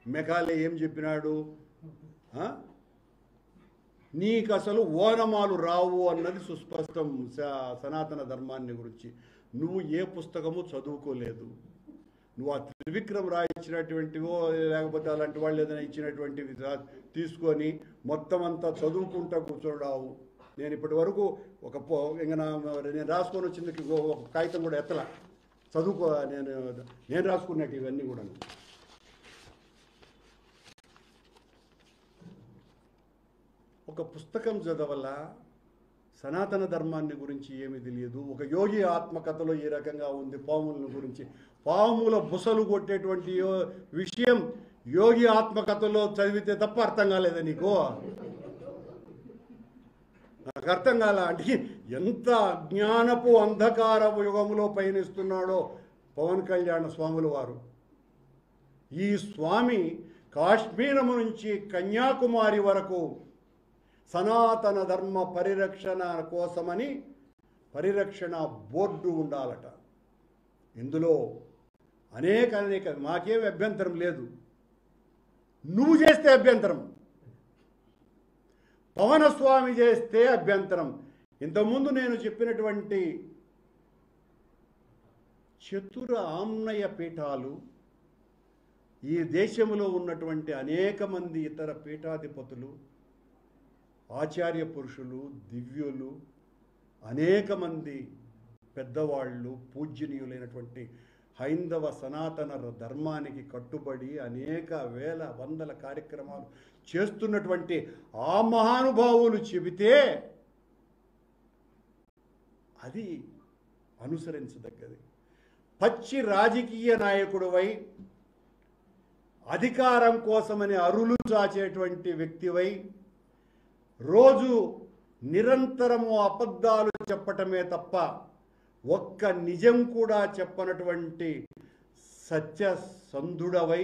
Macaulay ఏం చెప్పినాడు ఆ? నీకు అసలు ఓనమాలు రావు అన్నది సుస్పష్టం స- సనాతన ధర్మాన్ని గురించి నువ్వు ఏ పుస్తకము చదువుకోలేదు నువ్వు ఆ త్రివిక్రమ్ రాయ్ ఇచ్చినటువంటివో లేకపోతే అలాంటి వాళ్ళు ఏదైనా ఇచ్చినటువంటివి రా- తీసుకొని మొత్తం అంతా చదువుకుంటా కూర్చోడావు నేను ఇప్పటి వరకు ఒక పో ఇంకా నా నేను రాసుకొని వచ్చింది ఒక కాగితం కూడా ఎత్తలా చదువుకో నేను నేను రాసుకున్నట్టు ఇవన్నీ కూడా ఒక పుస్తకం చదవల సనాతన ధర్మాన్ని గురించి ఏమీ తెలియదు ఒక యోగి ఆత్మకథలో ఈ రకంగా ఉంది పాముల గురించి పాముల బుసలు కొట్టేటువంటి యో- విషయం యోగి ఆత్మకథలో చదివితే తప్ప అర్థం కాలేదా నీకు నాకు అర్థం కాల అంటే ఎంత అజ్ఞానపు అంధకార యుగంలో పయనిస్తున్నాడో పవన్ కళ్యాణ స్వాముల వారు ఈ స్వామి కాశ్మీరము నుంచి కన్యాకుమారి వరకు సనాతన ధర్మ పరిరక్షణ కోసమని పరిరక్షణ బోర్డు ఉండాలట ఇందులో అనేక అనేక మాకేం అభ్యంతరం లేదు నువ్వు చేస్తే అభ్యంతరం పవనస్వామి చేస్తే అభ్యంతరం ఇంతకుముందు నేను చెప్పినటువంటి చతుర ఆమ్నయ పీఠాలు ఈ దేశంలో ఉన్నటువంటి అనేక మంది ఇతర పీఠాధిపతులు ఆచార్య పురుషులు దివ్యులు అనేక మంది పెద్దవాళ్ళు పూజ్యనీయులైనటువంటి హైందవ సనాతన ధర్మానికి కట్టుబడి అనేక వేల వందల కార్యక్రమాలు చేస్తున్నటువంటి ఆ మహానుభావులు చెబితే అది అనుసరించదగ్గది పచ్చి రాజకీయ నాయకుడివై అధికారం కోసమని అరులు చాచేటువంటి వ్యక్తివై రోజు నిరంతరము అబద్ధాలు చెప్పటమే తప్ప ఒక్క నిజం కూడా చెప్పనటువంటి సత్యసంధుడవై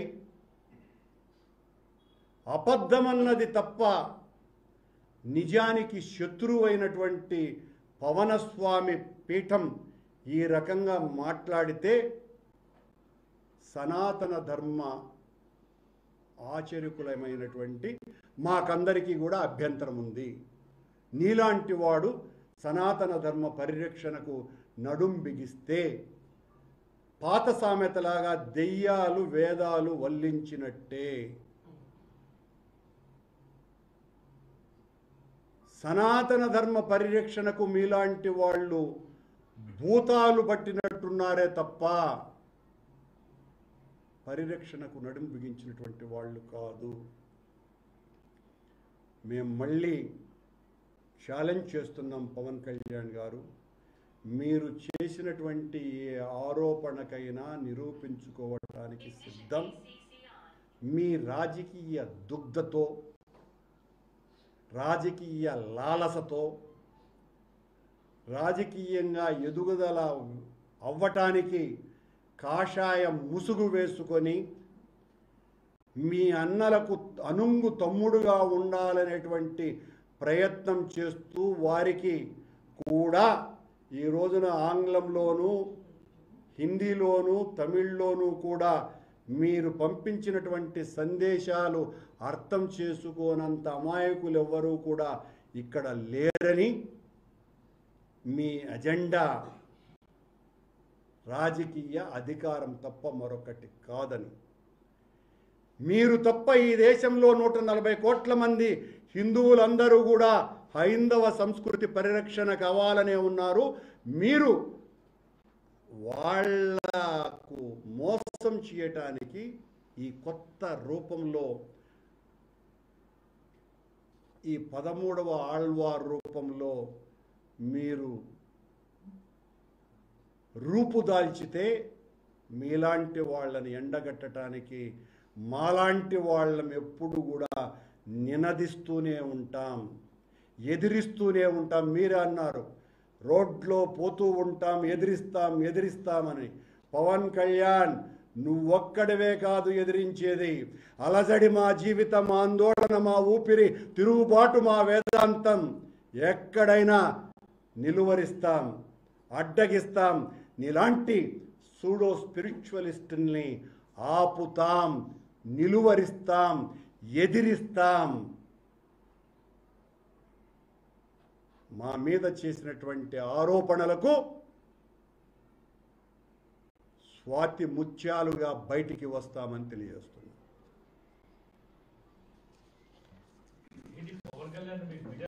అబద్ధమన్నది తప్ప నిజానికి శత్రువైనటువంటి పవనస్వామి పీఠం ఈ రకంగా మాట్లాడితే సనాతన ధర్మ ఆచరికులమైనటువంటి మాకందరికీ కూడా అభ్యంతరం ఉంది నీలాంటి వాడు సనాతన ధర్మ పరిరక్షణకు నడుం బిగిస్తే పాత సామెతలాగా దెయ్యాలు వేదాలు వల్లించినట్టే సనాతన ధర్మ పరిరక్షణకు మీలాంటి వాళ్ళు భూతాలు పట్టినట్టున్నారే తప్ప పరిరక్షణకు నడుం బిగించినటువంటి వాళ్ళు కాదు మేము మళ్ళీ ఛాలెంజ్ చేస్తున్నాం పవన్ కళ్యాణ్ గారు మీరు చేసినటువంటి ఏ ఆరోపణకైనా నిరూపించుకోవటానికి సిద్ధం మీ రాజకీయ దుగ్ధతో రాజకీయ లాలసతో రాజకీయంగా ఎదుగుదల అవ్వటానికి కాషాయం ముసుగు వేసుకొని మీ అన్నలకు అనుంగు తమ్ముడుగా ఉండాలనేటువంటి ప్రయత్నం చేస్తూ వారికి కూడా ఈ రోజున ఆంగ్లంలోనూ హిందీలోనూ తమిళ్లోనూ కూడా మీరు పంపించినటువంటి సందేశాలు అర్థం చేసుకోనంత అమాయకులు ఎవ్వరూ కూడా ఇక్కడ లేరని మీ అజెండా రాజకీయ అధికారం తప్ప మరొకటి కాదని మీరు తప్ప ఈ దేశంలో నూట నలభై కోట్ల మంది హిందువులందరూ కూడా హైందవ సంస్కృతి పరిరక్షణ కావాలనే ఉన్నారు మీరు వాళ్లకు మోసం చేయటానికి ఈ కొత్త రూపంలో ఈ పదమూడవ ఆళ్వార్ రూపంలో మీరు రూపుదాల్చితే మీలాంటి వాళ్ళని ఎండగట్టడానికి మాలాంటి వాళ్ళం ఎప్పుడు కూడా నినదిస్తూనే ఉంటాం ఎదిరిస్తూనే ఉంటాం మీరే అన్నారు రోడ్లో పోతూ ఉంటాం ఎదిరిస్తాం ఎదిరిస్తామని పవన్ కళ్యాణ్ నువ్వొక్కడివే కాదు ఎదిరించేది అలజడి మా జీవితం ఆందోళన మా ఊపిరి తిరుగుబాటు మా వేదాంతం ఎక్కడైనా నిలువరిస్తాం అడ్డగిస్తాం నీలాంటి సూడో స్పిరిచువలిస్టుల్ని ఆపుతాం నిలువరిస్తాం ఎదిరిస్తాం మా మీద చేసినటువంటి ఆరోపణలకు స్వాతి ముత్యాలుగా బయటికి వస్తామని తెలియజేస్తున్నాం ఏంటి పవన్ కళ్యాణ్ మీకు